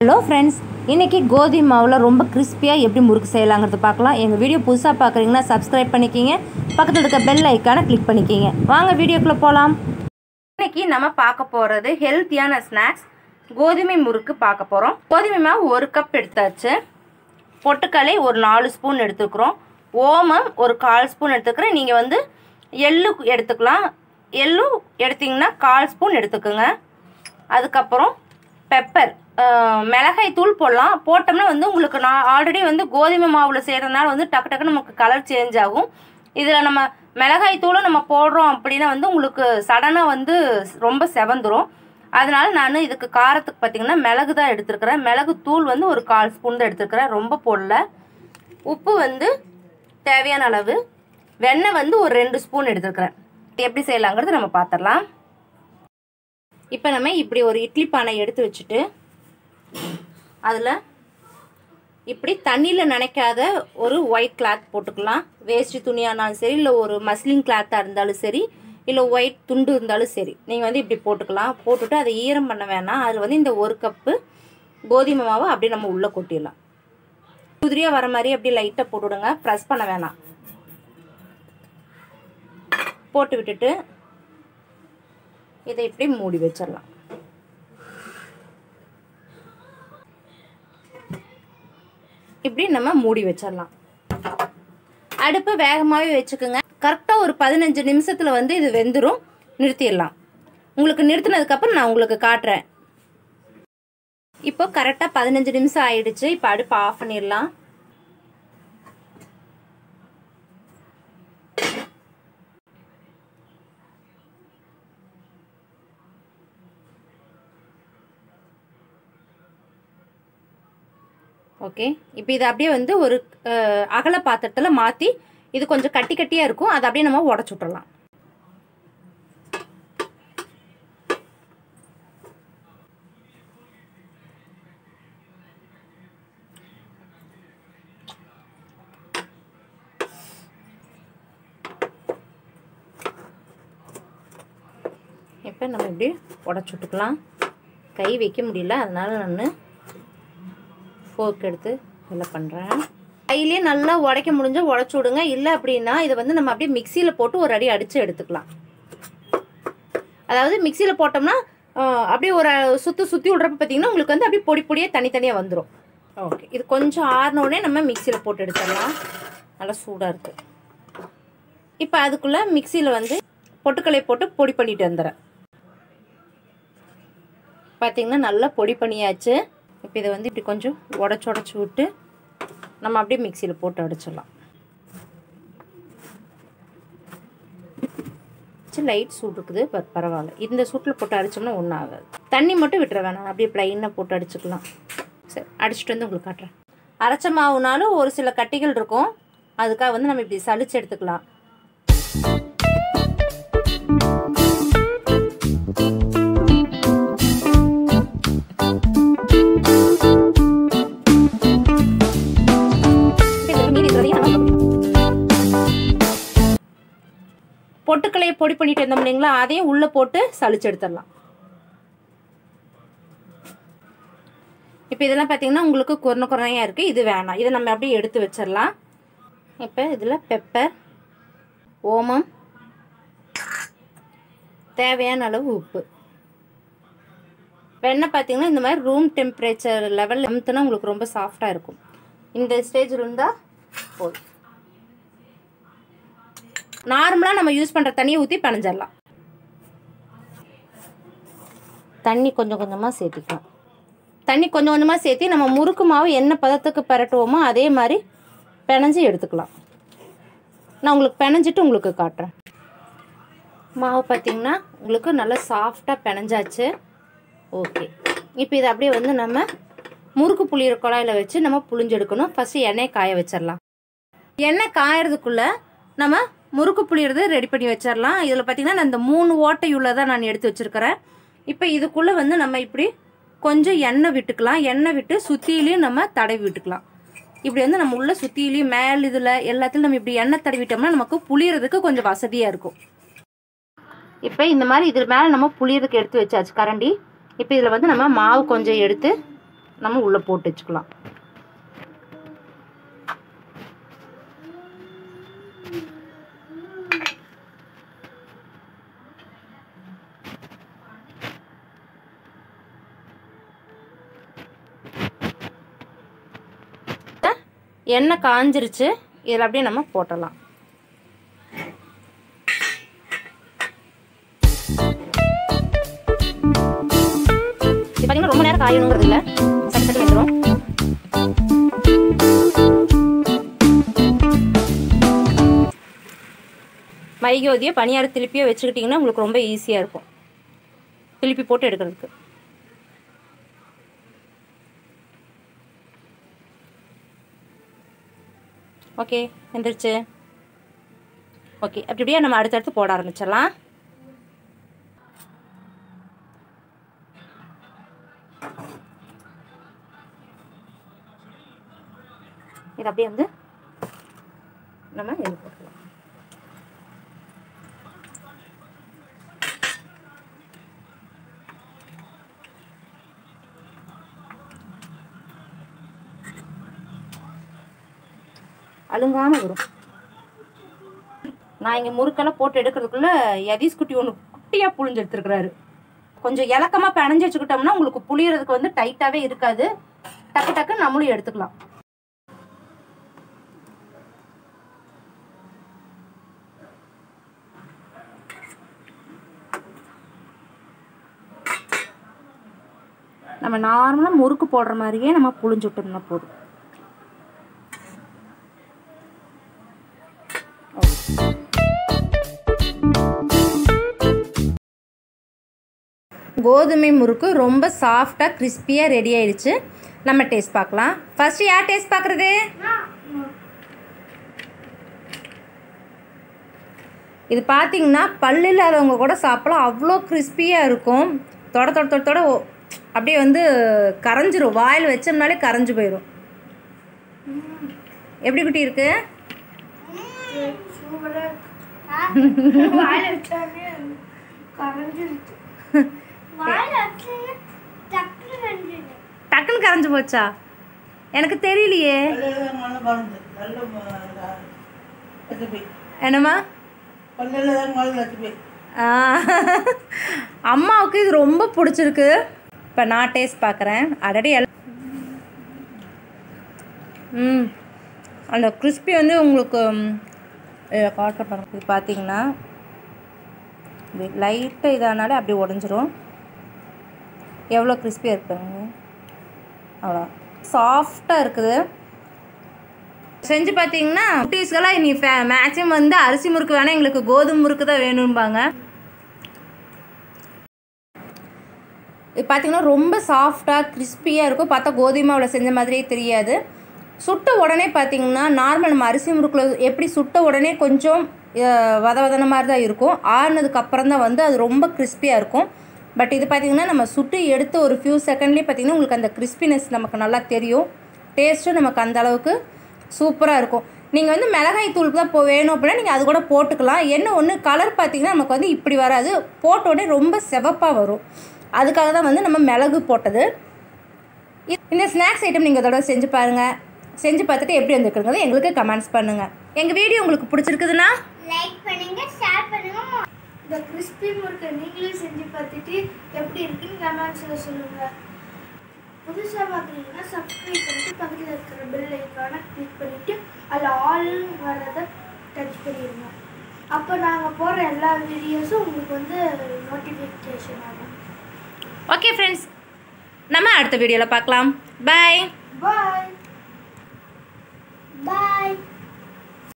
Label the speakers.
Speaker 1: hello friends இன்றைக்கி கோதுமை மாவில் ரொம்ப கிறிஸ்பியாக எப்படி முறுக்கு செய்யலாங்கிறது பார்க்கலாம் எங்கள் வீடியோ புதுசாக பார்க்குறீங்கன்னா சப்ஸ்கிரைப் பண்ணிக்கிங்க பக்கத்தில் இருக்க பெல் ஐக்கானை கிளிக் பண்ணிக்கிங்க வாங்க வீடியோக்குள்ளே போகலாம் இன்றைக்கி நம்ம பார்க்க போகிறது ஹெல்த்தியான ஸ்நாக்ஸ் கோதுமை முறுக்கு பார்க்க போகிறோம் கோதுமை மாவு ஒரு கப் எடுத்தாச்சு பொட்டுக்கலை ஒரு நாலு ஸ்பூன் எடுத்துக்கிறோம் ஓமம் ஒரு கால் ஸ்பூன் எடுத்துக்கிறேன் நீங்கள் வந்து எள்ளு எடுத்துக்கலாம் எள்ளு எடுத்திங்கன்னா கால் ஸ்பூன் எடுத்துக்கோங்க அதுக்கப்புறம் பெப்பர் மிளகாய் தூள் போடலாம் போட்டோம்னா வந்து உங்களுக்கு நான் ஆல்ரெடி வந்து கோதுமை மாவில் செய்கிறதுனால வந்து டக்கு டக்குன்னு நமக்கு கலர் சேஞ்ச் ஆகும் இதில் நம்ம மிளகாய் தூளும் நம்ம போடுறோம் அப்படின்னா வந்து உங்களுக்கு சடனாக வந்து ரொம்ப செவந்துரும் அதனால நான் இதுக்கு காரத்துக்கு பார்த்தீங்கன்னா மிளகு தான் எடுத்துருக்கிறேன் மிளகு தூள் வந்து ஒரு கால் ஸ்பூன் தான் எடுத்துருக்கிறேன் ரொம்ப போடல உப்பு வந்து தேவையான அளவு வெண்ணெய் வந்து ஒரு ரெண்டு ஸ்பூன் எடுத்துருக்கிறேன் எப்படி செய்யலாங்கிறது நம்ம பார்த்துடலாம் இப்போ நம்ம இப்படி ஒரு இட்லி பானை எடுத்து வச்சுட்டு அதில் இப்படி தண்ணியில் நனைக்காத ஒரு ஒயிட் கிளாத் போட்டுக்கலாம் வேஸ்ட்டு துணியானாலும் சரி இல்லை ஒரு மஸ்லின் கிளாத்தாக இருந்தாலும் சரி இல்லை ஒயிட் துண்டு இருந்தாலும் சரி நீங்கள் வந்து இப்படி போட்டுக்கலாம் போட்டுட்டு அதை ஈரம் பண்ண வேணாம் அதில் வந்து இந்த ஒரு கப்பு கோதுமை மாவை அப்படியே நம்ம உள்ளே கொட்டிடலாம் குதிரியாக வர மாதிரி அப்படியே லைட்டாக போட்டுவிடுங்க ப்ரெஸ் பண்ண வேணாம் போட்டு விட்டுட்டு இதை இப்படி மூடி வச்சிடலாம் இப்படி நம்ம மூடி வச்சிடலாம் அடுப்பு வேகமாகவே வச்சுக்கோங்க கரெக்டாக ஒரு பதினஞ்சு நிமிஷத்தில் வந்து இது வெந்துடும் நிறுத்திடலாம் உங்களுக்கு நிறுத்தினதுக்கப்புறம் நான் உங்களுக்கு காட்டுறேன் இப்போ கரெக்டாக பதினஞ்சு நிமிஷம் ஆயிடுச்சு இப்போ அடுப்பு ஆஃப் பண்ணிடலாம் ஓகே இப்போ இது அப்படியே வந்து ஒரு அகல பாத்திரத்தில் மாற்றி இது கொஞ்சம் கட்டி கட்டியாக இருக்கும் அதை அப்படியே நம்ம உடச்சு விட்றலாம் இப்போ நம்ம இப்படி உடச்சு விட்டுக்கலாம் கை வைக்க முடியல அதனால நான் ஃபோர்க் எடுத்து இதில் பண்ணுறேன் கையிலே நல்லா உடைக்க முடிஞ்சால் உடச்சி விடுங்க இல்லை அப்படின்னா இதை வந்து நம்ம அப்படியே மிக்சியில் போட்டு ஒரு அடி அடித்து எடுத்துக்கலாம் அதாவது மிக்சியில் போட்டோம்னா அப்படியே ஒரு சுற்றி சுற்றி விட்றப்ப பார்த்தீங்கன்னா உங்களுக்கு வந்து அப்படியே பொடி பொடியாக தனித்தனியாக வந்துடும் ஓகே இது கொஞ்சம் ஆறினோடனே நம்ம மிக்சியில் போட்டு எடுத்துடலாம் நல்லா சூடாக இருக்குது இப்போ அதுக்குள்ளே மிக்சியில் வந்து பொட்டுக்கலை போட்டு பொடி பண்ணிட்டு வந்துடுறேன் பார்த்திங்கன்னா நல்லா பொடி பண்ணியாச்சு இப்போ இதை வந்து இப்படி கொஞ்சம் உடச்சி உடச்சி விட்டு நம்ம அப்படியே மிக்சியில் போட்டு அடிச்சிடலாம் லைட் சூட் இருக்குது பட் பரவாயில்ல இந்த சூட்டில் போட்டு அடித்தோம்னா ஒன்றும் ஆகாது தண்ணி மட்டும் விட்டுற வேணாம் அப்படியே ப்ளைனாக போட்டு அடிச்சுக்கலாம் சரி அடிச்சுட்டு வந்து உங்களுக்கு காட்டுறேன் அரைச்ச மாவுனாலும் ஒரு சில கட்டிகள் இருக்கும் அதுக்காக வந்து நம்ம இப்படி சளிச்சு எடுத்துக்கலாம் பொட்டுக்கலையை பொடி பண்ணிட்டு இருந்தோம் இல்லைங்களா அதையும் உள்ளே போட்டு சளிச்சு எடுத்துடலாம் இப்போ இதெல்லாம் பார்த்தீங்கன்னா உங்களுக்கு குறன குறையாக இருக்குது இது வேணாம் இதை நம்ம அப்படியே எடுத்து வச்சிடலாம் இப்போ இதில் பெப்பர் ஓமம் தேவையான அளவு உப்பு வெண்ணெய் பார்த்தீங்கன்னா இந்த மாதிரி ரூம் டெம்பரேச்சர் லெவலில் அமுத்துனா உங்களுக்கு ரொம்ப சாஃப்டாக இருக்கும் இந்த ஸ்டேஜ் இருந்தால் போதும் நார்மலாக நம்ம யூஸ் பண்ணுற தண்ணியை ஊற்றி பனைஞ்சிடலாம் தண்ணி கொஞ்சம் கொஞ்சமாக சேர்த்திக்கலாம் தண்ணி கொஞ்சம் கொஞ்சமாக சேர்த்தி நம்ம முறுக்கு மாவு என்ன பதத்துக்கு பரட்டுவோமோ அதே மாதிரி பிணைஞ்சி எடுத்துக்கலாம் நான் உங்களுக்கு பிணைஞ்சிட்டு உங்களுக்கு காட்டுறேன் மாவு பார்த்திங்கன்னா உங்களுக்கு நல்லா சாஃப்டாக பிணைஞ்சாச்சு ஓகே இப்போ இதை அப்படியே வந்து நம்ம முறுக்கு புளியிற குழாயில் வச்சு நம்ம புளிஞ்செடுக்கணும் ஃபஸ்ட்டு எண்ணெய் காய வச்சிடலாம் எண்ணெய் காயறதுக்குள்ளே நம்ம முறுக்கு புளியறது ரெடி பண்ணி வச்சிடலாம் இதில் பார்த்திங்கன்னா நான் இந்த மூணு ஓட்டையுள்ளதாக நான் எடுத்து வச்சுருக்கிறேன் இப்போ இதுக்குள்ளே வந்து நம்ம இப்படி கொஞ்சம் எண்ணெய் விட்டுக்கலாம் எண்ணெய் விட்டு சுற்றிலையும் நம்ம தடவி விட்டுக்கலாம் இப்படி வந்து நம்ம உள்ள சுற்றிலையும் மேல் இதில் எல்லாத்துலையும் நம்ம இப்படி எண்ணெய் தடவிட்டோம்னா நமக்கு புளியறதுக்கு கொஞ்சம் வசதியாக இருக்கும் இப்போ இந்த மாதிரி இதில் மேலே நம்ம புளியறதுக்கு எடுத்து வச்சாச்சு கரண்டி இப்போ இதில் வந்து நம்ம மாவு கொஞ்சம் எடுத்து நம்ம உள்ளே போட்டு வச்சுக்கலாம் எண்ணெய் காஞ்சிருச்சு இதில் அப்படியே நம்ம போட்டலாம் இது பார்த்தீங்கன்னா ரொம்ப நேரம் காயணுங்கிறது இல்லை சட்டு சட்டு வந்துடும் வைகோதியை பனியார திருப்பியோ வச்சுக்கிட்டிங்கன்னா உங்களுக்கு ரொம்ப ஈஸியாக இருக்கும் திருப்பி போட்டு எடுக்கிறதுக்கு ஓகே வந்துருச்சு ஓகே அப்படி இப்படியே நம்ம அடுத்தடுத்து போட ஆரம்பிச்சிடலாம் இது அப்படியே வந்து நம்ம இது போட்டுக்கலாம் அழுங்காமல் வரும் நான் இங்கே முறுக்கெல்லாம் போட்டு எடுக்கிறதுக்குள்ள யதீஷ் குட்டி ஒன்று குட்டியாக புழிஞ்சு எடுத்துருக்குறாரு கொஞ்சம் இலக்கமாக பிணைஞ்சு வச்சுக்கிட்டோம்னா உங்களுக்கு புளியறதுக்கு வந்து டைட்டாகவே இருக்காது டக்கு டக்கு நம்மளும் எடுத்துக்கலாம் நம்ம நார்மலாக முறுக்கு போடுற மாதிரியே நம்ம புழிஞ்சு விட்டோம்னா போதும் கோதுமை முறுக்கு ரொம்ப சாஃப்டாக கிறிஸ்பியாக ரெடி ஆயிடுச்சு நம்ம டேஸ்ட் பார்க்கலாம் ஃபர்ஸ்ட் யார் டேஸ்ட் பார்க்குறது இது பார்த்தீங்கன்னா பல்லு இல்லாதவங்க கூட சாப்பிடலாம் அவ்வளோ கிறிஸ்பியாக இருக்கும் தொட தொட தொட தொட ஒ- அப்படியே வந்து கரைஞ்சிரும் வாயில் வச்சோம்னாலே கரைஞ்சு போயிடும் எப்படி குட்டி இருக்கு
Speaker 2: வாயில வச்சாலே கரைஞ்சிருச்சு வாயில வச்சு டக்குனு கரைஞ்சிருச்சு
Speaker 1: டக்குன்னு கரைஞ்சு போச்சா எனக்கு தெரியலையே
Speaker 3: நல்ல மருந்து நல்ல ம- ரெசிபி
Speaker 1: என்னம்மா
Speaker 3: பல்லில் தான் முதல்ல ரெசிபி
Speaker 1: ஆ, அம்மாவுக்கு இது ரொம்ப பிடிச்சிருக்கு இப்போ நான் டேஸ்ட் பார்க்குறேன் ஆல்ரெடி எல் ம் அந்த கிறிஸ்பி வந்து உங்களுக்கு காட்ட பாருங்க இது பார்த்தீங்கன்னா இது லைட்டாக இதானாலே அப்படியே உடஞ்சிரும் எவ்வளோ கிறிஸ்பியாக இருக்குங்க அவ்வளோ சாஃப்டாக இருக்குது செஞ்சு பார்த்தீங்கன்னா குட்டீஸ்க்கெல்லாம் இனி ஃபே மேக்ஸிமம் வந்து அரிசி முறுக்கு வேணால் எங்களுக்கு கோதுமை முறுக்கு தான் வேணும்பாங்க இது பார்த்தீங்கன்னா ரொம்ப சாஃப்டாக கிறிஸ்பியாக இருக்கும் பார்த்தா கோதுமை மாவில் செஞ்ச மாதிரியே தெரியாது சுட்ட உடனே பார்த்தீங்கன்னா நார்மல் நம்ம அரிசி முறுக்கில் எப்படி சுட்ட உடனே கொஞ்சம் அஹ், வத வதன மாதிரி தான் இருக்கும் ஆறுனதுக்கு அப்புறம் தான் வந்து அது ரொம்ப கிறிஸ்பியாக இருக்கும் பட் இது பார்த்தீங்கன்னா நம்ம சுட்டு எடுத்து ஒரு ஃபியூ செகண்ட்லேயே பார்த்தீங்கன்னா உங்களுக்கு அந்த கிறிஸ்பினஸ் நமக்கு நல்லா தெரியும் டேஸ்ட்டும் நமக்கு அந்த அளவுக்கு சூப்பராக இருக்கும் நீங்கள் வந்து மிளகாய் தூள் தான் இப்போ வேணும் அப்படின்னா நீங்கள் அது கூட போட்டுக்கலாம் என்ன ஒன்று கலர் பார்த்தீங்கன்னா நமக்கு வந்து இப்படி வராது போட்ட உடனே ரொம்ப செவப்பாக வரும் அதுக்காக தான் வந்து நம்ம மிளகு போட்டது இ- இந்த ஸ்நாக்ஸ் ஐட்டம் நீங்கள் இதோட செஞ்சு பாருங்கள் செஞ்சு பார்த்துட்டு எப்படி வந்துருக்குங்கிறது எங்களுக்கு கமெண்ட்ஸ் பண்ணுங்கள் எங்கள் வீடியோ உங்களுக்கு பிடிச்சிருக்குதுன்னா
Speaker 2: லைக் பண்ணுங்க ஷேர் பண்ணுங்க இந்த கிறிஸ்பி முறுக்கை நீங்களும் செஞ்சு பார்த்துட்டு எப்படி இருக்குன்னு கமெண்ட்ஸில் சொல்லுங்க புதுசாக பார்க்குறீங்கன்னா சப்ஸ்கிரைப் பண்ணிட்டு பக்கத்தில் இருக்கிற பெல் ஐக்கானை கிளிக் பண்ணிட்டு அதில் ஆல் வரதை டச் பண்ணிடுங்க அப்போ நாங்கள் போடுற எல்லா வீடியோஸும் உங்களுக்கு வந்து நோட்டிஃபிகேஷன் ஆகும்
Speaker 1: ஓகே ஃப்ரெண்ட்ஸ் நம்ம அடுத்த வீடியோவில் பார்க்கலாம் பாய்
Speaker 2: பாய் பாய்